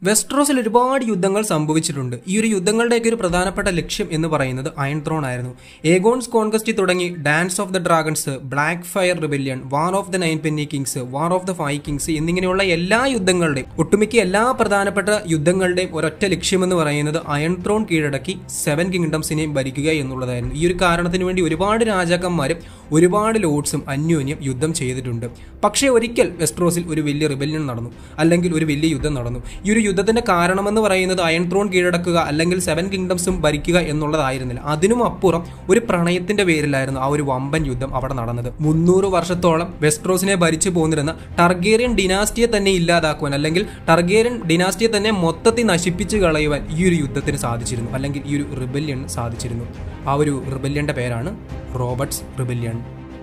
വെസ്ട്രോസിൽ ഒരുപാട് യുദ്ധങ്ങൾ സംഭവിച്ചിട്ടുണ്ട് ഈ ഒരു യുദ്ധങ്ങളുടെയൊക്കെ ഒരു പ്രധാനപ്പെട്ട ലക്ഷ്യം എന്ന് പറയുന്നത് അയൺ ത്രോൺ ആയിരുന്നു ഏഗോൺസ് കോൺകസ്റ്റ് തുടങ്ങി dance of the dragons black fire rebellion war of the nine penny kings war of the five kings എന്നിങ്ങനെയുള്ള എല്ലാ യുദ്ധങ്ങളുടെയും ഒട്ടുമിക്ക എല്ലാ പ്രധാനപ്പെട്ട യുദ്ധങ്ങളുടെയും ഒരൊറ്റ ലക്ഷ്യമെന്ന് പറയുന്നത് അയൺ ത്രോൺ കീഴടക്കി സെവൻ കിങ്ഡംസിനെയും ഭരിക്കുക എന്നുള്ളതായിരുന്നു ഈ ഒരു കാരണത്തിന് വേണ്ടി ഒരുപാട് രാജാക്കന്മാരും ഒരുപാട് ലോഡ്സും അന്യോന്യം യുദ്ധം ചെയ്തിട്ടുണ്ട് പക്ഷേ ഒരിക്കൽ വെസ്ട്രോസിൽ ഒരു വലിയ റിബല്യൺ നടന്നു അല്ലെങ്കിൽ ഒരു വലിയ യുദ്ധം നടന്നു ഈ ഒരു യുദ്ധത്തിന്റെ കാരണമെന്ന് പറയുന്നത് അയൺ ത്രോൺ കീഴടക്കുക അല്ലെങ്കിൽ സെവൻ കിങ്ഡംസും ഭരിക്കുക എന്നുള്ളതായിരുന്നില്ല അതിനും അപ്പുറം ഒരു പ്രണയത്തിന്റെ പേരിലായിരുന്നു ആ ഒരു വമ്പൻ യുദ്ധം അവിടെ നടന്നത് മുന്നൂറ് വർഷത്തോളം വെസ്ട്രോസിനെ ഭരിച്ചു പോന്നിരുന്ന ടർഗേറിയൻ ഡിനാസ്റ്റിയെ തന്നെ ഇല്ലാതാക്കുവാൻ അല്ലെങ്കിൽ ടർഗേറിയൻ ഡിനാസ്റ്റിയെ തന്നെ മൊത്തത്തിൽ നശിപ്പിച്ചു കളയുവാൻ ഈ ഒരു യുദ്ധത്തിന് സാധിച്ചിരുന്നു അല്ലെങ്കിൽ ഈ ഒരു റിബല്യൺ സാധിച്ചിരുന്നു ആ ഒരു റിബല്യന്റെ പേരാണ് റോബർട്ട്സ് റിബല്യൺ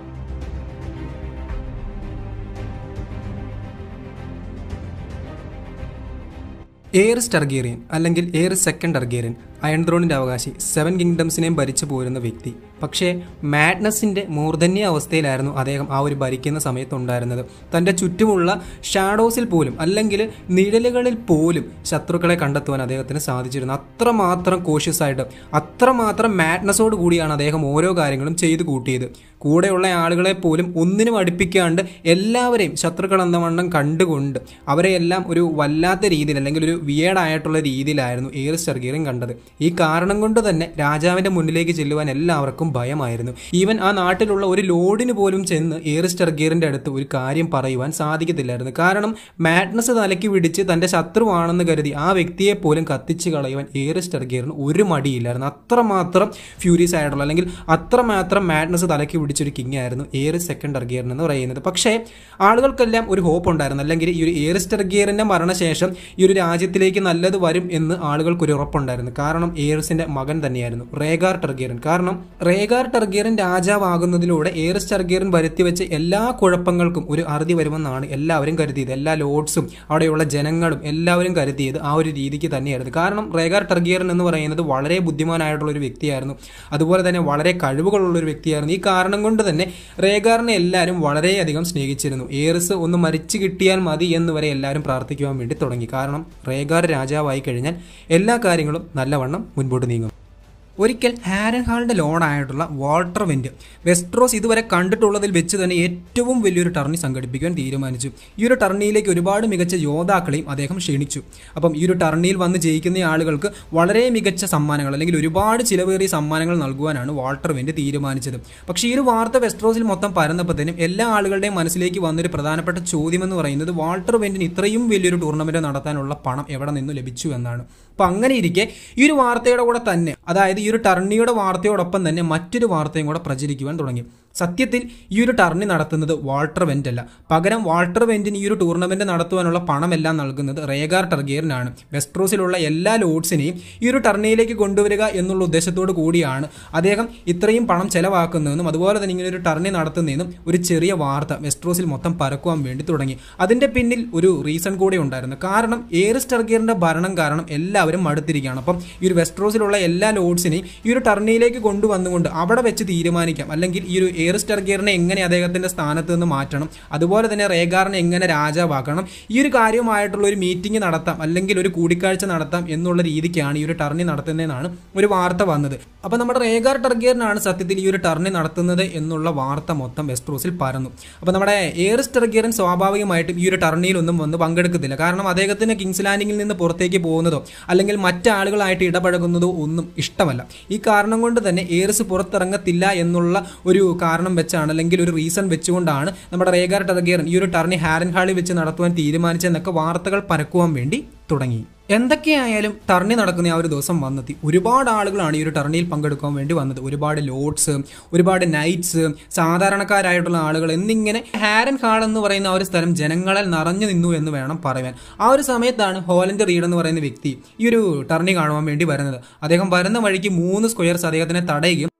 എയർസ് ടർഗേറിയൻ അല്ലെങ്കിൽ എയർ സെക്കൻഡ് ടർഗേറിയൻ അയൺ ത്രോണിന്റെ അവകാശി സെവൻ കിങ്ഡംസിനെയും ഭരിച്ചു പോരുന്ന വ്യക്തി പക്ഷേ മാഡ്നസിന്റെ മൂർധന്യ അവസ്ഥയിലായിരുന്നു അദ്ദേഹം ആ ഒരു ഭരിക്കുന്ന സമയത്തുണ്ടായിരുന്നത് തന്റെ ചുറ്റുമുള്ള ഷാഡോസിൽ പോലും അല്ലെങ്കിൽ നിഴലുകളിൽ പോലും ശത്രുക്കളെ കണ്ടെത്തുവാൻ അദ്ദേഹത്തിന് സാധിച്ചിരുന്നു അത്രമാത്രം കോഷ്യസ് ആയിട്ട് അത്രമാത്രം മാഡ്നസോട് കൂടിയാണ് അദ്ദേഹം ഓരോ കാര്യങ്ങളും ചെയ്തു കൂട്ടിയത് കൂടെയുള്ള ആളുകളെ പോലും ഒന്നിനും അടുപ്പിക്കാണ്ട് എല്ലാവരെയും ശത്രുക്കൾ എന്ന വണ്ണം കണ്ടുകൊണ്ട് അവരെയെല്ലാം ഒരു വല്ലാത്ത രീതിയിൽ അല്ലെങ്കിൽ ഒരു വിയേഡായിട്ടുള്ള രീതിയിലായിരുന്നു എയർ സ്റ്റർഗീറിൻ കണ്ടത് ഈ കാരണം കൊണ്ട് തന്നെ രാജാവിന്റെ മുന്നിലേക്ക് ചെല്ലുവാൻ എല്ലാവർക്കും ഭയമായിരുന്നു ഈവൻ ആ നാട്ടിലുള്ള ഒരു ലോഡിന് പോലും ചെന്ന് എയർ സ്റ്റർഗീറിന്റെ അടുത്ത് ഒരു കാര്യം പറയുവാൻ സാധിക്കത്തില്ലായിരുന്നു കാരണം മാഡ്നസ് തലയ്ക്ക് പിടിച്ച് തന്റെ ശത്രുവാണെന്ന് കരുതി ആ വ്യക്തിയെ പോലും കത്തിച്ച് കളയുവാൻ എയർ സ്റ്റർഗീറിന് ഒരു മടിയില്ലായിരുന്നു അത്രമാത്രം ഫ്യൂരിയസ് ആയിട്ടുള്ള അല്ലെങ്കിൽ അത്രമാത്രം മാഡ്നസ് തലയ്ക്ക് പിടിച്ചൊരു കിങ് ആയിരുന്നു എയർ സെക്കൻഡ് ടർഗിയറിൻ എന്ന് പറയുന്നത് പക്ഷേ ആളുകൾക്കെല്ലാം ഒരു ഹോപ്പ് ഉണ്ടായിരുന്നു അല്ലെങ്കിൽ ഈ ഒരു എയർ സ്റ്റർഗിയറിന്റെ മരണശേഷം ഈ ഒരു രാജ്യത്തിലേക്ക് നല്ലത് വരും എന്ന് ആളുകൾക്ക് ഒരു ഉറപ്പുണ്ടായിരുന്നു കാരണം എയർസിന്റെ മകൻ തന്നെയായിരുന്നു റേഗാർ ടർഗിയറിൻ കാരണം റേഗാർ ടർഗിയറിൻ രാജാവാകുന്നതിലൂടെ എയർസ് ടർഗിയറിൻ വരുത്തി വെച്ച എല്ലാ കുഴപ്പങ്ങൾക്കും ഒരു അറുതി വരുമെന്നാണ് എല്ലാവരും കരുതിയത് എല്ലാ ലോഡ്സും അവിടെയുള്ള ജനങ്ങളും എല്ലാവരും കരുതിയത് ആ ഒരു രീതിക്ക് തന്നെയായിരുന്നു കാരണം റേഗാർ ടർഗിയറിൻ എന്ന് പറയുന്നത് വളരെ ബുദ്ധിമാനായിട്ടുള്ള ഒരു വ്യക്തിയായിരുന്നു അതുപോലെ തന്നെ വളരെ കഴിവുകളുള്ള ഒരു വ്യക്തിയായിരുന്നു ഈ കാരണം കൊണ്ട് തന്നെ റേഗാറിനെ എല്ലാവരും വളരെയധികം സ്നേഹിച്ചിരുന്നു എയർസ് ഒന്ന് മരിച്ചു കിട്ടിയാൽ മതി എന്ന് വരെ എല്ലാവരും പ്രാർത്ഥിക്കുവാൻ വേണ്ടി തുടങ്ങി കാരണം റേഗാർ രാജാവായി കഴിഞ്ഞാൽ എല്ലാ കാര്യങ്ങളും നല്ലവണ്ണം മുൻപോട്ട് നീങ്ങും ഒരിക്കൽ ഹാരൻ ഹാളിന്റെ ലോണായിട്ടുള്ള വാൾട്ടർ വെന്റ് വെസ്ട്രോസ് ഇതുവരെ കണ്ടിട്ടുള്ളതിൽ വെച്ച് തന്നെ ഏറ്റവും വലിയൊരു ടർണി സംഘടിപ്പിക്കാൻ തീരുമാനിച്ചു ഈ ഒരു ടർണിയിലേക്ക് ഒരുപാട് മികച്ച യോദ്ധാക്കളെയും അദ്ദേഹം ക്ഷണിച്ചു അപ്പം ഈ ഒരു ടർണിയിൽ വന്ന് ജയിക്കുന്ന ആളുകൾക്ക് വളരെ മികച്ച സമ്മാനങ്ങൾ അല്ലെങ്കിൽ ഒരുപാട് ചിലവേറിയ സമ്മാനങ്ങൾ നൽകുവാനാണ് വാൾട്ടർ വെന്റ് തീരുമാനിച്ചത് പക്ഷേ ഈ ഒരു വാർത്ത വെസ്ട്രോസിൽ മൊത്തം പരന്നപ്പോഴത്തേനും എല്ലാ ആളുകളുടെയും മനസ്സിലേക്ക് വന്നൊരു പ്രധാനപ്പെട്ട ചോദ്യം എന്ന് പറയുന്നത് വാൾട്ടർ വെന്റിന് ഇത്രയും വലിയൊരു ടൂർണമെന്റ് നടത്താനുള്ള പണം എവിടെ നിന്ന് ലഭിച്ചു എന്നാണ് അപ്പൊ അങ്ങനെ ഇരിക്കെ ഈ ഒരു വാർത്തയുടെ കൂടെ തന്നെ അതായത് ഈ ഒരു ടർണിയുടെ വാർത്തയോടൊപ്പം തന്നെ മറ്റൊരു വാർത്തയും കൂടെ പ്രചരിക്കുവാൻ തുടങ്ങി സത്യത്തിൽ ഈ ഒരു ടർണി നടത്തുന്നത് വാൾട്ടർ വെന്റ് അല്ല പകരം വാൾട്ടർ വെന്റിന് ഈ ഒരു ടൂർണമെന്റ് നടത്തുവാനുള്ള പണമെല്ലാം നൽകുന്നത് റേഗാർ ടർഗേറിനാണ് വെസ്ട്രോസിലുള്ള എല്ലാ ലോഡ്സിനെയും ഈ ഒരു ടർണിയിലേക്ക് കൊണ്ടുവരിക എന്നുള്ള ഉദ്ദേശത്തോടു കൂടിയാണ് അദ്ദേഹം ഇത്രയും പണം ചെലവാക്കുന്നതെന്നും അതുപോലെ തന്നെ ഇങ്ങനെ ഒരു ടർണി നടത്തുന്നതെന്നും ഒരു ചെറിയ വാർത്ത വെസ്ട്രോസിൽ മൊത്തം പരക്കുവാൻ വേണ്ടി തുടങ്ങി അതിന്റെ പിന്നിൽ ഒരു റീസൺ കൂടെ ഉണ്ടായിരുന്നു കാരണം ഏറിസ് ടർഗേറിന്റെ ഭരണം കാരണം എല്ലാവരും മടുത്തിരിക്കുകയാണ് അപ്പം ഈ ഒരു വെസ്ട്രോസിലുള്ള എല്ലാ ലോഡ്സിനെയും ഈ ഒരു ടർണിയിലേക്ക് കൊണ്ടുവന്നുകൊണ്ട് അവിടെ വെച്ച് തീരുമാനിക്കാം അല്ലെങ്കിൽ ഈ ഒരു എയറിസ് ടർഗേറിനെ എങ്ങനെ അദ്ദേഹത്തിന്റെ സ്ഥാനത്ത് നിന്ന് മാറ്റണം അതുപോലെ തന്നെ റേഗാറിനെ എങ്ങനെ രാജാവാക്കണം ഈ ഒരു കാര്യമായിട്ടുള്ള ഒരു മീറ്റിംഗ് നടത്താം അല്ലെങ്കിൽ ഒരു കൂടിക്കാഴ്ച നടത്താം എന്നുള്ള രീതിക്കാണ് ഈ ഒരു ടർണി നടത്തുന്നതെന്നാണ് ഒരു വാർത്ത വന്നത് അപ്പൊ നമ്മുടെ റേഗാർ ടർഗേറിനാണ് സത്യത്തിൽ ഈ ഒരു ടർണി നടത്തുന്നത് എന്നുള്ള വാർത്ത മൊത്തം വെസ്ട്രോസിൽ പരന്നു അപ്പൊ നമ്മുടെ എയറിസ് ടർഗേറിൻ സ്വാഭാവികമായിട്ടും ഈ ഒരു ടർണിയിലൊന്നും വന്ന് പങ്കെടുക്കത്തില്ല കാരണം അദ്ദേഹത്തിന് കിങ്സ് ലാൻഡിങ്ങിൽ നിന്ന് പുറത്തേക്ക് പോകുന്നതോ അല്ലെങ്കിൽ മറ്റാളുകളായിട്ട് ഇടപഴകുന്നതോ ഒന്നും ഇഷ്ടമല്ല ഈ കാരണം കൊണ്ട് തന്നെ എയർസ് പുറത്തിറങ്ങത്തില്ല എന്നുള്ള ഒരു കാരണം വെച്ചാണ് അല്ലെങ്കിൽ ഒരു റീസൺ വെച്ചുകൊണ്ടാണ് നമ്മുടെ റേഗാർ ടർഗേറൻ ഈ ഒരു ടർണി ഹാരൻ ഹാളിൽ വെച്ച് നടത്തുവാൻ തീരുമാനിച്ചെന്നൊക്കെ വാർത്തകൾ പരക്കുവാൻ വേണ്ടി തുടങ്ങി എന്തൊക്കെയായാലും ടർണി നടക്കുന്ന ആ ഒരു ദിവസം വന്നെത്തി ഒരുപാട് ആളുകളാണ് ഈ ഒരു ടർണിയിൽ പങ്കെടുക്കാൻ വേണ്ടി വന്നത് ഒരുപാട് ലോഡ്സ് ഒരുപാട് നൈറ്റ്സ് സാധാരണക്കാരായിട്ടുള്ള ആളുകൾ എന്നിങ്ങനെ ഹാരൻ ഹാൾ എന്ന് പറയുന്ന ആ ഒരു സ്ഥലം ജനങ്ങളാൽ നിറഞ്ഞു നിന്നു എന്ന് വേണം പറയാൻ ആ ഒരു സമയത്താണ് ഹോലൻഡ് റീഡ് എന്ന് പറയുന്ന വ്യക്തി ഈ ഒരു ടർണി കാണുവാൻ വേണ്ടി വരുന്നത് അദ്ദേഹം വരുന്ന വഴിക്ക് മൂന്ന് സ്ക്വയർസ് അദ്ദേഹത്തിനെ തടയുകയും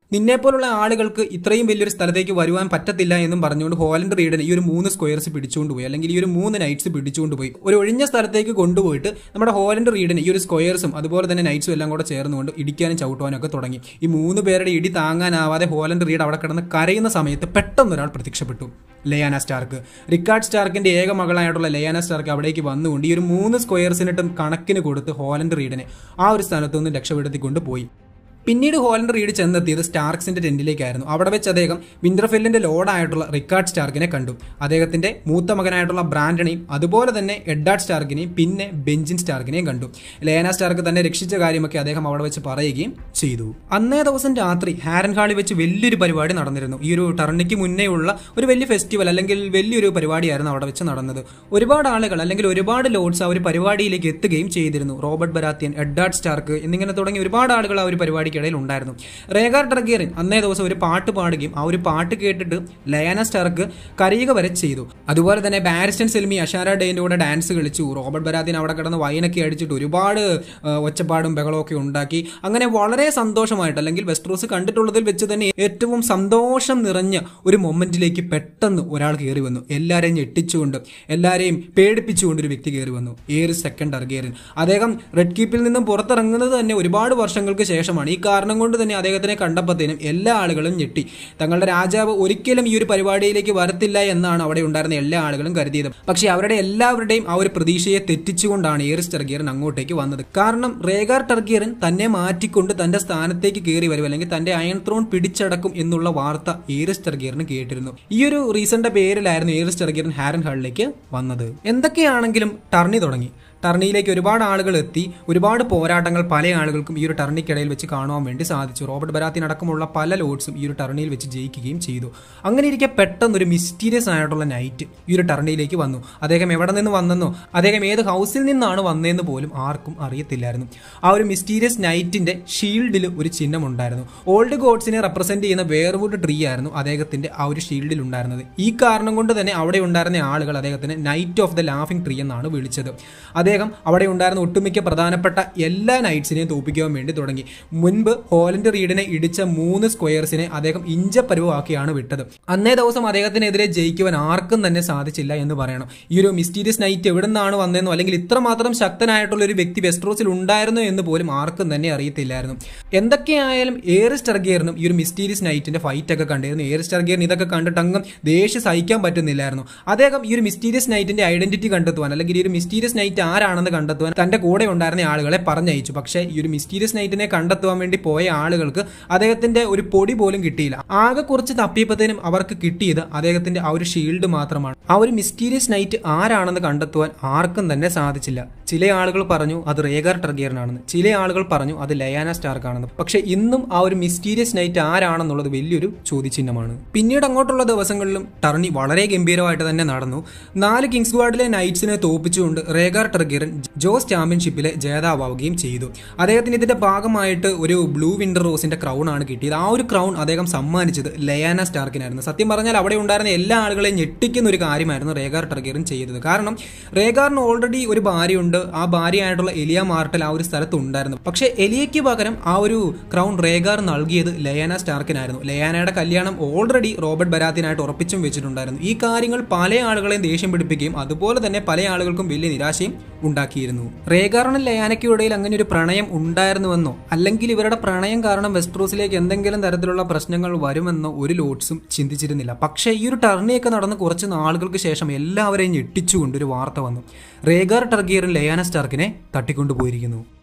നിന്നെപ്പോലുള്ള ആളുകൾക്ക് ഇത്രയും വലിയൊരു സ്ഥലത്തേക്ക് വരുവാൻ പറ്റത്തില്ല എന്നും പറഞ്ഞുകൊണ്ട് ഹോലൻഡ് റീഡിന് ഈ ഒരു മൂന്ന് സ്ക്വയർസ് പിടിച്ചുകൊണ്ട് പോയി അല്ലെങ്കിൽ ഈ ഒരു മൂന്ന് നൈറ്റ്സ് പിടിച്ചുകൊണ്ട് പോയി ഒരു ഒഴിഞ്ഞ സ്ഥലത്തേക്ക് കൊണ്ടുപോയിട്ട് നമ്മുടെ ഹോലൻഡ് റീഡിന് ഈ ഒരു സ്ക്വയർസും അതുപോലെ തന്നെ നൈറ്റ്സും എല്ലാം കൂടെ ചേർന്നുകൊണ്ട് ഇടിക്കാനും ചവിട്ടുവാനും ഒക്കെ തുടങ്ങി ഈ മൂന്ന് പേരുടെ ഇടി താങ്ങാനാവാതെ ഹോലൻഡ് റീഡ് അവിടെ കിടന്ന് കരയുന്ന സമയത്ത് പെട്ടെന്ന് ഒരാൾ പ്രത്യക്ഷപ്പെട്ടു ലയാന സ്റ്റാർക്ക് റിക്കാർഡ് സ്റ്റാർക്കിന്റെ ഏക മകളായിട്ടുള്ള ലയാന സ്റ്റാർക്ക് അവിടേക്ക് വന്നുകൊണ്ട് ഈ ഒരു മൂന്ന് സ്ക്വയർസിനിട്ടും കണക്കിന് കൊടുത്ത് ഹോലൻഡ് റീഡിനെ ആ ഒരു സ്ഥലത്തു നിന്ന് രക്ഷപ്പെടുത്തിക്കൊണ്ട് പോയി പിന്നീട് ഹോലൻഡ് റീഡ് ചെന്നെത്തിയത് സ്റ്റാർക്സിന്റെ ടെന്റിലേക്കായിരുന്നു അവിടെ വെച്ച് അദ്ദേഹം വിന്റർഫെല്ലിന്റെ ലോഡായിട്ടുള്ള റിക്കാർഡ് സ്റ്റാർക്കിനെ കണ്ടു അദ്ദേഹത്തിന്റെ മൂത്ത മകനായിട്ടുള്ള ബ്രാൻഡനെയും അതുപോലെ തന്നെ എഡ്ഡാർഡ് സ്റ്റാർക്കിനെയും പിന്നെ ബെഞ്ചിൻ സ്റ്റാർക്കിനെയും കണ്ടു ലേന സ്റ്റാർക്ക് തന്നെ രക്ഷിച്ച കാര്യമൊക്കെ അദ്ദേഹം അവിടെ വെച്ച് പറയുകയും ചെയ്തു അന്നേ ദിവസം രാത്രി ഹാരൻ ഹാളിൽ വെച്ച് വലിയൊരു പരിപാടി നടന്നിരുന്നു ഈ ഒരു ടർണിക്ക് മുന്നേ ഉള്ള ഒരു വലിയ ഫെസ്റ്റിവൽ അല്ലെങ്കിൽ വലിയൊരു പരിപാടിയായിരുന്നു അവിടെ വെച്ച് നടന്നത് ഒരുപാട് ആളുകൾ അല്ലെങ്കിൽ ഒരുപാട് ലോഡ്സ് ആ ഒരു പരിപാടിയിലേക്ക് എത്തുകയും ചെയ്തിരുന്നു റോബർട്ട് ബരാത്യൻ എഡ്ഡാർഡ് സ്റ്റാർക്ക് എന്നിങ്ങനെ തുടങ്ങി ഒരുപാട് ആളുകൾ ആ ഒരു പരിപാടിക്കിടയിൽ ഉണ്ടായിരുന്നു റേഗാർ ഡ്രഗിയറിൻ അന്നേ ദിവസം ഒരു പാട്ട് പാടുകയും ആ ഒരു പാട്ട് കേട്ടിട്ട് ലയാന സ്റ്റാർക്ക് കരയുക വരെ ചെയ്തു അതുപോലെ തന്നെ ബാരിസ്റ്റൻ സെൽമി അഷാര ഡേന്റെ കൂടെ ഡാൻസ് കളിച്ചു റോബർട്ട് ബരാത്തിൻ അവിടെ കിടന്ന് വൈനൊക്കെ അടിച്ചിട്ട് ഒരുപാട് ആ, ഒച്ചപ്പാടും ബഹളവും ഒക്കെ ഉണ്ടാക്കി അങ്ങനെ വളരെ സന്തോഷമായിട്ട് അല്ലെങ്കിൽ വെസ്ട്രോസ് കണ്ടിട്ടുള്ളതിൽ വെച്ച് തന്നെ ഏറ്റവും സന്തോഷം നിറഞ്ഞ ഒരു മൊമെന്റിലേക്ക് പെട്ടെന്ന് ഒരാൾ കയറി വന്നു എല്ലാവരെയും ഞെട്ടിച്ചുകൊണ്ട് എല്ലാവരെയും പേടിപ്പിച്ചുകൊണ്ട് ഒരു വ്യക്തി കയറി വന്നു ഏറ് സെക്കൻഡ് അർഗേറിൻ അദ്ദേഹം റെഡ് കീപ്പിൽ നിന്നും പുറത്തിറങ്ങുന്നത് തന്നെ ഒരുപാട് വർഷങ്ങൾക്ക് ശേഷമാണ് ഈ കാരണം കൊണ്ട് തന്നെ അദ്ദേഹത്തിനെ കണ്ടപ്പോഴത്തേനും എല്ലാ ആളുകളും ഞെട്ടി തങ്ങളുടെ രാജാവ് ഒരിക്കലും ഈ ഒരു പരിപാടിയിലേക്ക് വരത്തില്ല എന്നാണ് അവിടെ ഉണ്ടായിരുന്ന എല്ലാ ആളുകളും കരുതിയത് പക്ഷേ അവരുടെ എല്ലാവരുടെയും ആ ഒരു പ്രതീക്ഷയെ തെറ്റിച്ചുകൊണ്ടാണ് ഏറിസ് ടർഗിയറൻ അങ്ങോട്ടേക്ക് വന്നത് കാരണം റേഗാർ ടർഗിയറൻ തന്നെ മാറ്റിക്കൊണ്ട് തന്റെ സ്ഥാനത്തേക്ക് കയറി വരും അല്ലെങ്കിൽ തന്റെ അയൺ ത്രോൺ പിടിച്ചടക്കും എന്നുള്ള വാർത്ത ഏറിസ് ടർഗിയറിന് കേട്ടിരുന്നു ഈ ഒരു റീസണിന്റെ പേരിലായിരുന്നു ഏറിസ് ടർഗിയറൻ ഹാരൻ ഹാളിലേക്ക് വന്നത് എന്തൊക്കെയാണെങ്കിലും ടർണി തുടങ്ങി ടർണിയിലേക്ക് ഒരുപാട് ആളുകൾ എത്തി ഒരുപാട് പോരാട്ടങ്ങൾ പല ആളുകൾക്കും ഈ ഒരു ടർണിക്കിടയിൽ വെച്ച് കാണുവാൻ വേണ്ടി സാധിച്ചു റോബർട്ട് ബരാത്തിൻ അടക്കമുള്ള പല ലോഡ്സും ഈ ഒരു ടർണിയിൽ വെച്ച് ജയിക്കുകയും ചെയ്തു അങ്ങനെ ഇരിക്കെ പെട്ടെന്ന് ഒരു മിസ്റ്റീരിയസ് ആയിട്ടുള്ള നൈറ്റ് ഈ ഒരു ടർണിയിലേക്ക് വന്നു അദ്ദേഹം എവിടെ നിന്ന് വന്നെന്നോ അദ്ദേഹം ഏത് ഹൗസിൽ നിന്നാണ് വന്നതെന്ന് പോലും ആർക്കും അറിയത്തില്ലായിരുന്നു ആ ഒരു മിസ്റ്റീരിയസ് നൈറ്റിന്റെ ഷീൽഡിൽ ഒരു ചിഹ്നം ഉണ്ടായിരുന്നു ഓൾഡ് ഗോഡ്സിനെ റെപ്രസെന്റ് ചെയ്യുന്ന വേർവുഡ് ട്രീ ആയിരുന്നു അദ്ദേഹത്തിന്റെ ആ ഒരു ഷീൽഡിൽ ഉണ്ടായിരുന്നത് ഈ കാരണം കൊണ്ട് തന്നെ അവിടെ ഉണ്ടായിരുന്ന ആളുകൾ അദ്ദേഹത്തിന് knight of the laughing tree എന്നാണ് വിളിച്ചത് അദ്ദേഹം അവിടെ ഉണ്ടായിരുന്ന ഒട്ടുമിക്ക പ്രധാനപ്പെട്ട എല്ലാ നൈറ്റ്സിനെയും തോപ്പിക്കുവാൻ വേണ്ടി തുടങ്ങി മുൻപ് ഹോലൻഡ് റീഡിനെ ഇടിച്ച മൂന്ന് സ്ക്വയർസിനെ അദ്ദേഹം ഇഞ്ചപ്പരുവാക്കിയാണ് വിട്ടത് അന്നേ ദിവസം അദ്ദേഹത്തിനെതിരെ ജയിക്കുവാൻ ആർക്കും തന്നെ സാധിച്ചില്ല എന്ന് പറയണം ഈ ഒരു മിസ്റ്റീരിയസ് നൈറ്റ് എവിടെ നിന്നാണ് വന്നതെന്നോ അല്ലെങ്കിൽ ഇത്രമാത്രം ശക്തനായിട്ടുള്ള ഒരു വ്യക്തി വെസ്ട്രോസിൽ ഉണ്ടായിരുന്നു എന്ന് പോലും ആർക്കും തന്നെ അറിയത്തില്ലായിരുന്നു എന്തൊക്കെയായാലും ഏറിസ് ടർഗിയറിനും ഈ ഒരു മിസ്റ്റീരിയസ് നൈറ്റിന്റെ ഫൈറ്റ് ഒക്കെ കണ്ടിരുന്നു ഏറിസ് ടർഗിയറിന് ഇതൊക്കെ കണ്ടിട്ട് അങ്ങ് ദേഷ്യം സഹിക്കാൻ പറ്റുന്നില്ലായിരുന്നു അദ്ദേഹം ഈ ഒരു മിസ്റ്റീരിയസ് നൈറ്റിന്റെ ഐഡന്റിറ്റി കണ്ടെത്തുവാൻ അല്ലെങ്കിൽ ഈ ഒരു മിസ്റ്റീരിയസ് നൈറ്റ് ആരാണെന്ന് കണ്ടെത്തുവാൻ തന്റെ കൂടെ ഉണ്ടായിരുന്ന ആളുകളെ പറഞ്ഞയച്ചു പക്ഷേ ഈ ഒരു മിസ്റ്റീരിയസ് നൈറ്റിനെ കണ്ടെത്തുവാൻ വേണ്ടി പോയ ആളുകൾക്ക് അദ്ദേഹത്തിന്റെ ഒരു പൊടി പോലും കിട്ടിയില്ല ആകെ കുറച്ച് തപ്പിയപ്പോഴത്തേനും അവർക്ക് കിട്ടിയത് അദ്ദേഹത്തിന്റെ ആ ഒരു ഷീൽഡ് മാത്രമാണ് ആ ഒരു മിസ്റ്റീരിയസ് നൈറ്റ് ആരാണെന്ന് കണ്ടെത്തുവാൻ ആർക്കും തന്നെ സാധിച്ചില്ല ചില ആളുകൾ പറഞ്ഞു അത് റേഗർ ടർഗിയറിനാണെന്ന് ചില ആളുകൾ പറഞ്ഞു അത് ലയാന സ്റ്റാർക്കാണെന്ന് പക്ഷേ ഇന്നും ആ ഒരു മിസ്റ്റീരിയസ് നൈറ്റ് ആരാണെന്നുള്ളത് വലിയൊരു ചോദ്യചിഹ്നമാണ് പിന്നീട് അങ്ങോട്ടുള്ള ദിവസങ്ങളിലും ടർണി വളരെ ഗംഭീരമായിട്ട് തന്നെ നടന്നു നാല് കിങ്സ് ഗാർഡിലെ നൈറ്റ്സിനെ തോപ്പിച്ചുകൊണ്ട് റേഗാർ ടർഗിയറൻ ജോസ് ചാമ്പ്യൻഷിപ്പിലെ ജേതാവാവുകയും ചെയ്തു അദ്ദേഹത്തിന് ഇതിന്റെ ഭാഗമായിട്ട് ഒരു ബ്ലൂ വിന്റർ റോസിന്റെ ക്രൗൺ ആണ് കിട്ടിയത് ആ ഒരു ക്രൗൺ അദ്ദേഹം സമ്മാനിച്ചത് ലയാന സ്റ്റാർക്കിനായിരുന്നു സത്യം പറഞ്ഞാൽ അവിടെ ഉണ്ടായിരുന്ന എല്ലാ ആളുകളെയും ഞെട്ടിക്കുന്ന ഒരു കാര്യമായിരുന്നു റേഗാർ ടർഗിയറൻ ചെയ്തത് കാരണം റേഗാറിന് ഓൾറെഡി ഒരു ഭാര്യയുണ്ട് ആ ഭാര്യയായിട്ടുള്ള എലിയ മാർട്ടൽ ആ ഒരു സ്ഥലത്ത് ഉണ്ടായിരുന്നു പക്ഷേ എലിയയ്ക്ക് പകരം ആ ഒരു ക്രൗൺ റേഗാർ നൽകിയത് ലയാന സ്റ്റാർക്കിനായിരുന്നു ലയാനയുടെ കല്യാണം ഓൾറെഡി റോബർട്ട് ബരാത്തിനായിട്ട് ഉറപ്പിച്ചും വെച്ചിട്ടുണ്ടായിരുന്നു ഈ കാര്യങ്ങൾ പല ആളുകളെയും ദേഷ്യം പിടിപ്പിക്കുകയും അതുപോലെ തന്നെ പല ആളുകൾക്കും വലിയ നിരാശയും ഉണ്ടാക്കിയിരുന്നു റേഗാറിനും ലയാനയ്ക്കും ഇടയിൽ അങ്ങനെ ഒരു പ്രണയം ഉണ്ടായിരുന്നുവെന്നോ അല്ലെങ്കിൽ ഇവരുടെ പ്രണയം കാരണം വെസ്ട്രോസിലേക്ക് എന്തെങ്കിലും തരത്തിലുള്ള പ്രശ്നങ്ങൾ വരുമെന്നോ ഒരു ലോഡ്സും ചിന്തിച്ചിരുന്നില്ല പക്ഷേ ഈ ഒരു ടർണിയൊക്കെ നടന്ന് കുറച്ച് നാളുകൾക്ക് ശേഷം എല്ലാവരെയും ഞെട്ടിച്ചുകൊണ്ട് ഒരു വാർത്ത വന്നു റേഗാർ ടർഗിയറും ലയാന സ്റ്റാർക്കിനെ തട്ടിക്കൊണ്ടുപോയിരിക്കുന്നു